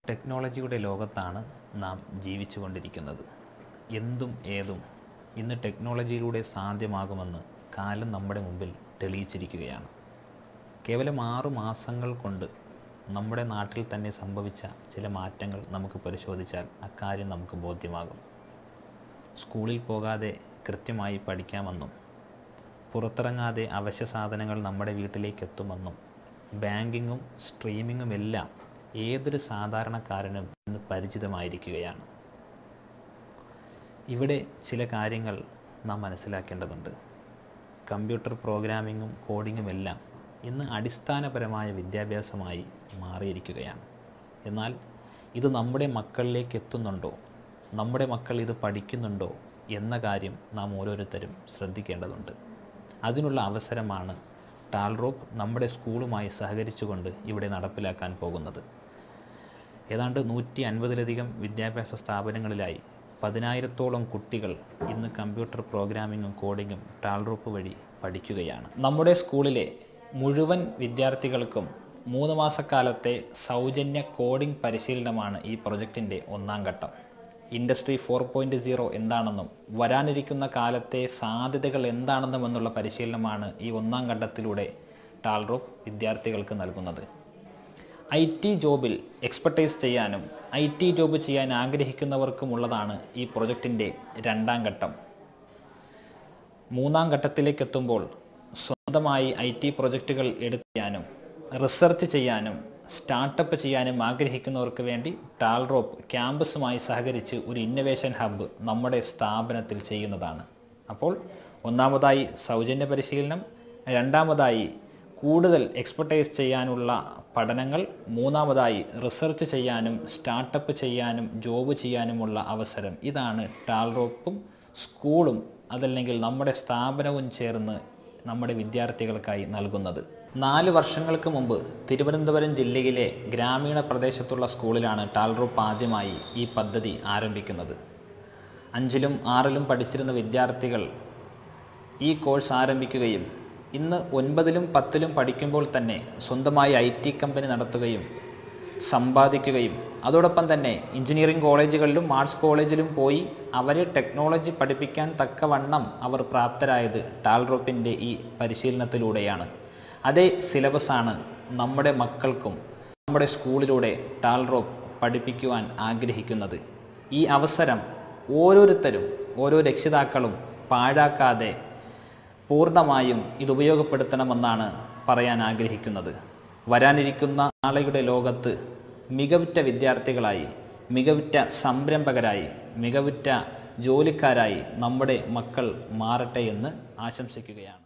ടെക്നോളജിയുടെ ലോകത്താണ് നാം ജീവിച്ചു കൊണ്ടിരിക്കുന്നത് എന്തും ഏതും ഇന്ന് ടെക്നോളജിയിലൂടെ സാധ്യമാകുമെന്ന് കാലം നമ്മുടെ മുമ്പിൽ തെളിയിച്ചിരിക്കുകയാണ് കേവലം ആറു മാസങ്ങൾ കൊണ്ട് നമ്മുടെ നാട്ടിൽ തന്നെ സംഭവിച്ച ചില മാറ്റങ്ങൾ നമുക്ക് പരിശോധിച്ചാൽ അക്കാര്യം നമുക്ക് ബോധ്യമാകും സ്കൂളിൽ പോകാതെ കൃത്യമായി പഠിക്കാമെന്നും പുറത്തിറങ്ങാതെ അവശ്യ സാധനങ്ങൾ നമ്മുടെ വീട്ടിലേക്ക് എത്തുമെന്നും ബാങ്കിങ്ങും സ്ട്രീമിങ്ങും എല്ലാം ഏതൊരു സാധാരണക്കാരനും ഇന്ന് പരിചിതമായിരിക്കുകയാണ് ഇവിടെ ചില കാര്യങ്ങൾ നാം മനസ്സിലാക്കേണ്ടതുണ്ട് കമ്പ്യൂട്ടർ പ്രോഗ്രാമിങ്ങും കോഡിങ്ങും എല്ലാം ഇന്ന് അടിസ്ഥാനപരമായ വിദ്യാഭ്യാസമായി മാറിയിരിക്കുകയാണ് എന്നാൽ ഇത് നമ്മുടെ മക്കളിലേക്ക് എത്തുന്നുണ്ടോ നമ്മുടെ മക്കൾ ഇത് പഠിക്കുന്നുണ്ടോ എന്ന കാര്യം നാം ഓരോരുത്തരും ശ്രദ്ധിക്കേണ്ടതുണ്ട് അതിനുള്ള അവസരമാണ് ടാൽറോപ്പ് നമ്മുടെ സ്കൂളുമായി സഹകരിച്ചുകൊണ്ട് ഇവിടെ നടപ്പിലാക്കാൻ പോകുന്നത് ഏതാണ്ട് നൂറ്റി അൻപതിലധികം വിദ്യാഭ്യാസ സ്ഥാപനങ്ങളിലായി പതിനായിരത്തോളം കുട്ടികൾ ഇന്ന് കമ്പ്യൂട്ടർ പ്രോഗ്രാമിങ്ങും കോഡിങ്ങും ടാൽറോപ്പ് വഴി പഠിക്കുകയാണ് നമ്മുടെ സ്കൂളിലെ മുഴുവൻ വിദ്യാർത്ഥികൾക്കും മൂന്ന് മാസക്കാലത്തെ സൗജന്യ കോഡിംഗ് പരിശീലനമാണ് ഈ പ്രൊജക്റ്റിൻ്റെ ഒന്നാം ഘട്ടം ഇൻഡസ്ട്രി ഫോർ പോയിൻറ്റ് സീറോ എന്താണെന്നും വരാനിരിക്കുന്ന കാലത്തെ സാധ്യതകൾ എന്താണെന്നും എന്നുള്ള പരിശീലനമാണ് ഈ ഒന്നാം ഘട്ടത്തിലൂടെ ടാൽറോപ്പ് വിദ്യാർത്ഥികൾക്ക് നൽകുന്നത് ഐ ടി ജോബിൽ എക്സ്പെർട്ടൈസ് ചെയ്യാനും ഐ ടി ജോബ് ചെയ്യാൻ ആഗ്രഹിക്കുന്നവർക്കുമുള്ളതാണ് ഈ പ്രൊജക്റ്റിൻ്റെ രണ്ടാം ഘട്ടം മൂന്നാം ഘട്ടത്തിലേക്ക് എത്തുമ്പോൾ സ്വന്തമായി ഐ ടി പ്രൊജക്റ്റുകൾ എടുത്ത് ചെയ്യാനും റിസർച്ച് ചെയ്യാനും സ്റ്റാർട്ടപ്പ് ചെയ്യാനും ആഗ്രഹിക്കുന്നവർക്ക് വേണ്ടി ടാൽറോപ്പ് ക്യാമ്പസുമായി സഹകരിച്ച് ഒരു ഇന്നവേഷൻ ഹബ്ബ് നമ്മുടെ സ്ഥാപനത്തിൽ ചെയ്യുന്നതാണ് അപ്പോൾ ഒന്നാമതായി സൗജന്യ പരിശീലനം രണ്ടാമതായി കൂടുതൽ എക്സ്പെർട്ടൈസ് ചെയ്യാനുള്ള പഠനങ്ങൾ മൂന്നാമതായി റിസർച്ച് ചെയ്യാനും സ്റ്റാർട്ടപ്പ് ചെയ്യാനും ജോബ് ചെയ്യാനുമുള്ള അവസരം ഇതാണ് ടാൽറോപ്പും സ്കൂളും അതല്ലെങ്കിൽ നമ്മുടെ സ്ഥാപനവും ചേർന്ന് നമ്മുടെ വിദ്യാർത്ഥികൾക്കായി നൽകുന്നത് നാല് വർഷങ്ങൾക്ക് മുമ്പ് തിരുവനന്തപുരം ജില്ലയിലെ ഗ്രാമീണ പ്രദേശത്തുള്ള സ്കൂളിലാണ് ടാൽറോപ്പ് ആദ്യമായി ഈ പദ്ധതി ആരംഭിക്കുന്നത് അഞ്ചിലും ആറിലും പഠിച്ചിരുന്ന വിദ്യാർത്ഥികൾ ഈ കോഴ്സ് ആരംഭിക്കുകയും ഇന്ന് ഒൻപതിലും പത്തിലും പഠിക്കുമ്പോൾ തന്നെ സ്വന്തമായി ഐ ടി കമ്പനി നടത്തുകയും സമ്പാദിക്കുകയും അതോടൊപ്പം തന്നെ എഞ്ചിനീയറിംഗ് കോളേജുകളിലും ആർട്സ് കോളേജിലും പോയി അവരെ ടെക്നോളജി പഠിപ്പിക്കാൻ തക്കവണ്ണം അവർ പ്രാപ്തരായത് ടാൽറോപ്പിൻ്റെ ഈ പരിശീലനത്തിലൂടെയാണ് അതേ സിലബസാണ് നമ്മുടെ മക്കൾക്കും നമ്മുടെ സ്കൂളിലൂടെ ടാൽറോപ്പ് പഠിപ്പിക്കുവാൻ ആഗ്രഹിക്കുന്നത് ഈ അവസരം ഓരോരുത്തരും ഓരോ രക്ഷിതാക്കളും പാഴാക്കാതെ പൂർണ്ണമായും ഇത് ഉപയോഗപ്പെടുത്തണമെന്നാണ് പറയാൻ ആഗ്രഹിക്കുന്നത് വരാനിരിക്കുന്ന നാളെയുടെ ലോകത്ത് മികവുറ്റ വിദ്യാർത്ഥികളായി മികവുറ്റ സംരംഭകരായി മികവുറ്റ ജോലിക്കാരായി നമ്മുടെ മക്കൾ മാറട്ടെ എന്ന് ആശംസിക്കുകയാണ്